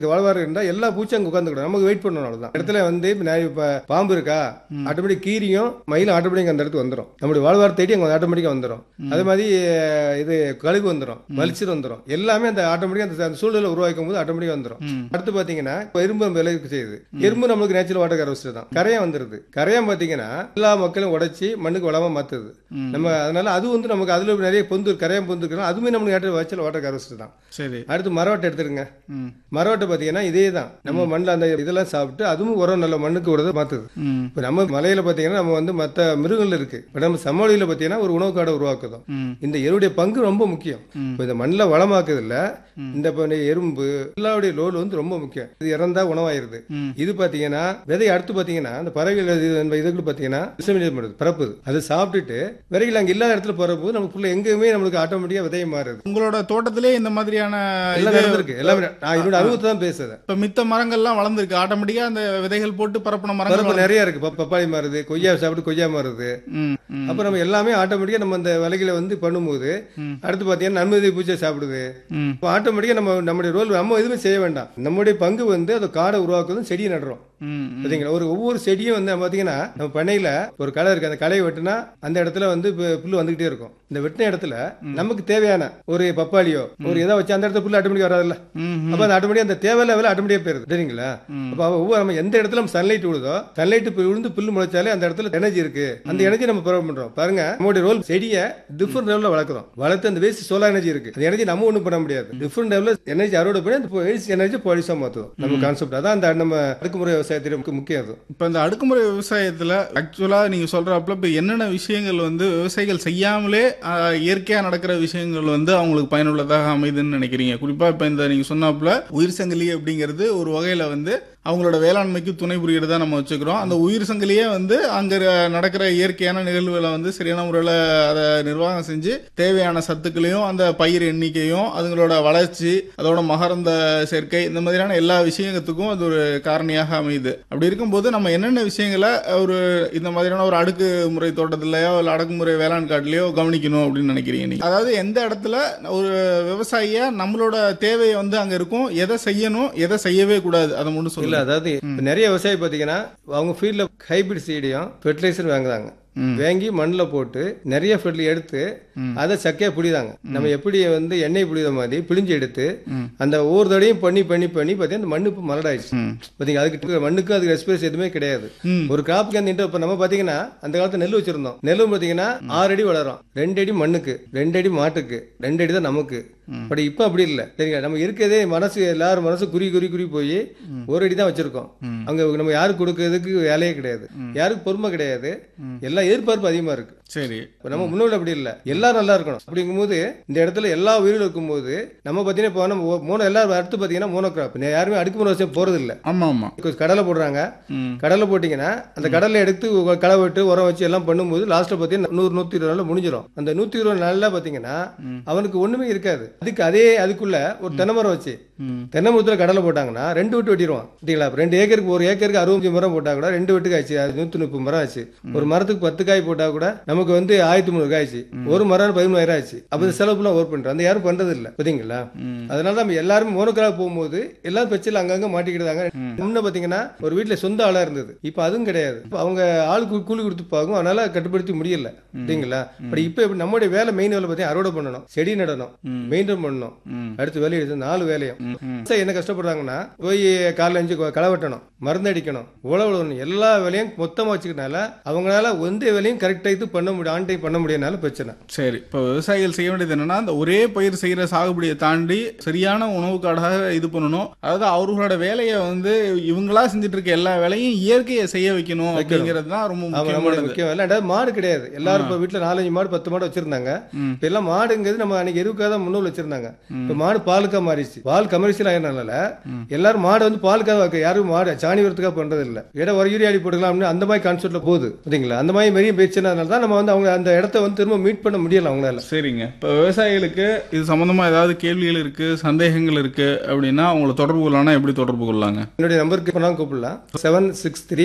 வாழ்வாறு இருந்தா எல்லா பூச்சும் அங்க உட்காந்துக்கிடும் நமக்கு வெயிட் பண்ணணும் அவ்வளவுதான் இடத்துல வந்து இப்ப நான் இப்ப பாம்பு இருக்கா ஆட்டோமேட்டிக் கீரியும் மயிலும் ஆட்டோமேட்டிக் அந்த இடத்துக்கு வந்துடும் நம்முடைய வாழ்வார் தேடி அங்க ஆட்டோமேட்டிக்கா வந்துடும் அதே மாதிரி அஹ், இது கழுகு வந்துடும் வலிச்சர் வந்துடும் எல்லாமே அந்த ஆட்டோமேட்டிக்கா அந்த அந்த சூழ்நிலை உருவாக்கும் போது ஆட்டோமேட்டிக்கா வந்துடும் அடுத்து பாத்தீங்கன்னா இப்ப எறும்பு நம்ம விலைக்கு செய்யுது எறும்பு நம்மளுக்கு நேச்சுரல் வாட்டர் கரவஸ்டர் தான் கரையான் வந்துருது கரையான் பாத்தீங்கன்னா எல்லா மக்களும் உடைச்சி மண்ணுக்கு வளமா மாத்துது நம்ம அதனால அது வந்து நமக்கு அதுல நிறைய பொந்து கரையான் பொந்து இருக்குன்னா அதுவுமே நம்மளுக்கு நேச்சுரல் வாட்டர் கரவஸ்டர் தான் சரி அடுத்து மரவட்டை எடுத்துருங்க ம் மரவட்டை பார்த்தீங்கன்னா இதே தான் நம்ம மண்ணில் அந்த இதெல்லாம் சாப்பிட்டு அதுவும் உரம் நல்ல மண்ணுக்கு விடுறத மாற்றுது ம் இப்போ நம்ம மலையில பார்த்தீங்கன்னா நம்ம வந்து மற்ற மிருகங்கள் இருக்கு இப்போ நம்ம சமவெளியில் பார்த்தீங்கன்னா ஒரு உணவு காடை உருவாக்குதோம் ம் இந்த எருடைய பங்கு ரொம்ப முக்கியம் இப்போ இந்த மண்ணில் வளமாக்குதுல்ல இந்த இப்ப இந்த எறும்பு எல்லாருடைய லோல் வந்து ரொம்ப முக்கியம் இது இறந்தா உணவாயிருது ம். இது பார்த்தீங்கன்னா விதை அடுத்து பார்த்தீங்கன்னா அந்த பறவைகள் இது இந்த இதுக்கு பார்த்தீங்கன்னா disseminate பண்ணுது பரப்புது அது சாப்பிட்டுட்டு விதைகள் அங்கே இல்லாத இடத்துல பரப்புது நமக்குள்ள எங்கேயுமே நம்மளுக்கு ஆட்டோமேட்டிக்காக விதையை மாறுது உங்களோட தோட்டத்திலே இந்த மாதிரியான எல்லாம் இது நடந்திருக்கு எல்லாமே நான் என்னோட அனுபவத்தை தான் பேசுறேன் இப்ப மித்த மரங்கள்லாம் வளர்ந்துருக்கு ஆட்டோமேட்டிக்கா அந்த விதைகள் போட்டு பரப்பின மரங்கள் பருப்பு நிறைய இருக்கு ப- பப்பாளி மாறுது கொய்யா சாப்பிட்டு கொய்யா மாறுது ம் ம் அப்ப நம்ம எல்லாமே ஆட்டோமேட்டிக்கா நம்ம அந்த விலைகளை வந்து பண்ணும்போது அடுத்து பாத்தீங்கன்னா நன்மதி பூச்சை சாப்பிடுது ம் இப்போ ஆட்டோமேட்டிக்கா நம்ம நம்முடைய ரோல் நம்ம எதுவுமே செய்ய வேண்டாம் நம்முடைய பங்கு வந்து அந்த காடை உருவாக்குறதும் செடியை நடுறோம் ம் பாத்தீங்களா ஒரு ஒவ்வொரு செடியும் வந்து பாத்தீங்கன்னா நம்ம பண்ணையில ஒரு களை இருக்கு அந்த களையை வெட்டினா அந்த இடத்துல வந்து பு- புல்லு வந்துகிட்டே இருக்கும் இந்த வெட்டின இடத்துல நமக்கு தேவையான ஒரு பப்பாளியோ ஒரு ஏதோ வச்சு அந்த இடத்துல புல்லு ஆட்டோமேட்டிக்கா வராதுல்ல ம் அப்ப அந்த ஆட்டோமேட்டிக் அந்த தேவையில்ல வேலை ஆட்டோமேட்டிக்கா போயிருது சரிங்களா அப்ப அவ ஒவ்வொரு நம்ம எந்த இடத்துல நம்ம சன்லைட் விழுதோ சன்லைட் விழுந்து புல்லு முளைச்சாலே அந்த இடத்துல எனர்ஜி இருக்கு அந்த எனர்ஜி நம்ம ப்ரொவைட் பண்றோம் பாருங்க நம்மளுடைய ரோல் செடியை டிஃபரெண்ட் லெவலில் வளர்க்குறோம் வளர்த்து அந்த வேஸ்ட் சோலார் எனர்ஜி இருக்கு அந்த எனர்ஜி நம்ம ஒண்ணும் பண்ண முடியாது டிஃபரெண்ட் லெவலில் எனர்ஜி அறுவடை பண்ணி அந்த வேஸ்ட் எனர்ஜி பாலிசா மாத்துவோம் நம்ம கான்செப்ட் அதான் அந்த நம்ம அடுக்குமுறை விவசாயத்திற்கு முக்கிய- முக்கியம் அது இப்போ இந்த அடுக்குமுறை விவசாயத்தில் ஆக்சுவலாக நீங்கள் சொல்கிறப்பல இப்போ என்னென்ன விஷயங்கள் வந்து விவசாயிகள் செய்யாமலே ஆஹ், இயற்கையா நடக்கிற விஷயங்கள் வந்து அவங்களுக்கு பயனுள்ளதாக அமைதுன்னு நினைக்கிறீங்க குறிப்பாக இப்போ இந்த நீங்கள் சொன்னாப்புல உயிர் சங்கிலி அப்படிங்கிறது ஒரு வகையில் வந்து அவங்களோட வேளாண்மைக்கு துணை புரிகிறதா நம்ம வச்சுக்கிறோம் அந்த உயிர் சங்கிலியே வந்து அங்கே நடக்கிற இயற்கையான நிகழ்வுகளை வந்து சரியான முறையில் அதை நிர்வாகம் செஞ்சு தேவையான சத்துக்களையும் அந்த பயிர் எண்ணிக்கையும் அதுங்களோட வளர்ச்சி அதோட மகரந்த சேர்க்கை இந்த மாதிரியான எல்லா விஷயத்துக்கும் அது ஒரு காரணியாக அமையுது அப்படி இருக்கும்போது நம்ம என்னென்ன விஷயங்களை ஒரு இந்த மாதிரியான ஒரு அடுக்கு முறை தோட்டத்திலயோ இல்லை அடக்குமுறை வேளாண் காட்டிலையோ கவனிக்கணும் அப்படின்னு நினைக்கிறீங்க நீங்க அதாவது எந்த இடத்துல ஒரு விவசாயியா நம்மளோட தேவை வந்து அங்க இருக்கும் எதை செய்யணும் எதை செய்யவே கூடாது அதை மட்டும் இல்ல சொல்லுங்க அதாவது இப்ப நிறைய விவசாயி பாத்தீங்கன்னா அவங்க ஃபீல்ட்ல ஹைபிரிட் சீடையும் ஃபெர்டிலைசர் வாங்குறாங்க வாங்கி மண்ணில் போட்டு நிறைய ஃபெர்டில் எடுத்து அதை சக்கையா புளிதாங்க நம்ம எப்படி வந்து எண்ணெய் புளித மாதிரி பிழிஞ்சு எடுத்து அந்த ஒவ்வொரு தடையும் பண்ணி பண்ணி பண்ணி பார்த்தீங்கன்னா அந்த மண்ணு இப்போ மலடாயிடுச்சு பாத்தீங்க அதுக்கு மண்ணுக்கு அதுக்கு ரெஸ்பிரேஸ் எதுவுமே கிடையாது ம். ஒரு கிராப்புக்கு அந்த இப்போ நம்ம பாத்தீங்கன்னா அந்த காலத்துல நெல் வச்சிருந்தோம் நெல் பாத்தீங்கன்னா ஆறு அடி வளரும் ரெண்டு அடி மண்ணுக்கு ரெண்டு அடி மாட்டுக்கு ரெண்டு அடி தான் நமக்கு பட் இப்போ அப்படி இல்லை சரிங்களா நம்ம இருக்கிறதே மனசு எல்லாரும் மனசு குறி குறி குறி போய் ஒரு அடி தான் வச்சிருக்கோம் அங்க நம்ம யாருக்கு கொடுக்கறதுக்கு வேலையே கிடையாது யாருக்கு பொறுமை கிடையாது எல்லாம் எதிர்பார்ப்பு அதிகமா இருக்கு சரி இப்ப நம்ம முன்னோட அப்படி இல்ல எல்லாரும் நல்லா இருக்கணும் அப்படிங்கும்போது இந்த இடத்துல எல்லா உயிரும் இருக்கும்போது நம்ம பாத்தீங்கன்னா இப்போ நம்ம மோனோ எல்லாரும் அடுத்து பாத்தீங்கன்னா மோனோ கிராப் யாருமே அடுக்குமுறை வச்சு போறது இல்ல ஆமா ஆமா இப்ப கடலை போடுறாங்க ம். கடலை போட்டீங்கன்னா அந்த கடலை எடுத்து உ- களை வெட்டு உரம் வச்சு எல்லாம் பண்ணும்போது லாஸ்ட்ல பாத்தீங்கன்னா நூறு நூத்தி இருபது நாள்ல முடிஞ்சிடும் அந்த நூத்தி இருபது நாள்ல பாத்தீங்கன்னா அவனுக்கு ஒண்ணுமே இருக்காது அதுக்கு அதே அதுக்குள்ள ஒரு தென்னை மரம் வச்சு ம். தென்னை மரத்துல கடலை போட்டாங்கன்னா ரெண்டு வெட்டு வெட்டிடுவான் சரிங்களா அப்ப ரெண்டு ஏக்கருக்கு ஒரு ஏக்கருக்கு அறுபத்தஞ்சு மரம் போட்டா கூட ரெண்டு வெட்டுக்கு ஆச்சு அது நூத்தி முப்பது மரம் ஆச்சு ஒரு மரத்துக்கு பத்து காய் போட்டா கூட நமக்கு வந்து ஆயிரத்தி முந்நூறு காய் ஆச்சு ஒரு மரம் பதிமூணாயிரம் ஆச்சு அப்ப இந்த செலவு ஃபுல்லா ஒர்க் பண்றோம் அந்த யாரும் பண்றது இல்ல பாத்தீங்களா அதனால நம்ம எல்லாரும் மோனோகிராஃப் போகும்போது எல்லாரும் பிரச்சனை அங்கங்க மாட்டிக்கிட்டாங்க முன்ன பாத்தீங்கன்னா ஒரு வீட்டுல சொந்த ஆளா இருந்தது இப்ப அதுவும் கிடையாது இப்ப அவங்க ஆளுக்கு கூலி கொடுத்து பாக்கும் அதனால கட்டுப்படுத்தி முடியல சரிங்களா பட் இப்ப இப்ப நம்மளுடைய வேலை மெயின் வேலை பார்த்தீங்கன்னா அறுவடை பண்ணணும் செடி நடணும் மெயின்டைன் பண்ணணும் அடுத்து வேலையை எடுத்து நாலு வேலையும் விவசாயி என்ன கஷ்டப்படுறாங்கன்னா போய் காலைல அஞ்சு களை வெட்டணும் மருந்து அடிக்கணும் உழவு உழவணும் எல்லா வேலையும் மொத்தமா வச்சுக்கிட்டனால அவங்களால எந்த வேலையும் கரெக்டா இது பண்ண முடியும் ஆன் டைம் பண்ண முடியாதனால பிரச்சனை சரி இப்போ விவசாயிகள் செய்ய வேண்டியது என்னன்னா அந்த ஒரே பயிர் செய்யற சாகுபடியை தாண்டி சரியான உணவு காடாக இது பண்ணணும் அதாவது அவர்களோட வேலையை வந்து இவங்களா செஞ்சுட்டு இருக்க எல்லா வேலையும் இயற்கையை செய்ய வைக்கணும் அப்படிங்கிறது தான் ரொம்ப ஆமா நம்மளுடைய முக்கியமானது முக்கியம் வேலை ரெண்டாவது மாடு கிடையாது எல்லாரும் இப்ப வீட்டுல நாலஞ்சு மாடு பத்து மாடு வச்சிருந்தாங்க இப்ப எல்லாம் மாடுங்கிறது நம்ம அன்னைக்கு எருவுக்காக தான் முன்னூல் வச்சிருந்தாங்க இப்ப மாடு பாலுக்கா மாறிடுச்சு பால் கமர்ஷியல் ஆகிறனால எல்லாரும் மாடு வந்து பாலுக்காக வைக்க யாரும் மாடு சாணி வரத்துக்காக பண்றது இல்ல இட ஒரு யூரியா அடி போட்டுக்கலாம் அப்படின்னு அந்த மாதிரி கான்செப்ட்ல போகுது சரிங்களா அந்த மாதிரி பெரிய பிரச்சனைனால தான் நம்ம வந்து அவங்க அந்த இடத்த வந்து திரும்ப மீட் பண்ண முடியல அவங்களால சரிங்க இப்போ விவசாயிகளுக்கு இது சம்பந்தமா ஏதாவது கேள்விகள் இருக்கு சந்தேகங்கள் இருக்கு அப்படின்னா அவங்களை தொடர்பு கொள்ளலாம்னா எப்படி தொடர்பு கொள்ளலாங்க என்னுடைய நம்பருக்கு இப்போ நான் கூப்பிடலாம் seven six three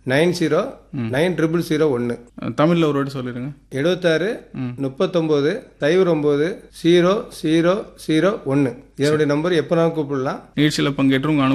nine zero nine triple zero ஒன்று தமிழ்ல ஒரு வாட்டி சொல்லிடுங்க எழுபத்தாறு முப்பத்தொம்போது சைபர் ஒம்பது ஜீரோ ஜீரோ ஜீரோ ஒன்று என்னுடைய நம்பர் எப்போனாலும் கூப்பிடலாம் நிகழ்ச்சியில் பங்கேற்று உங்க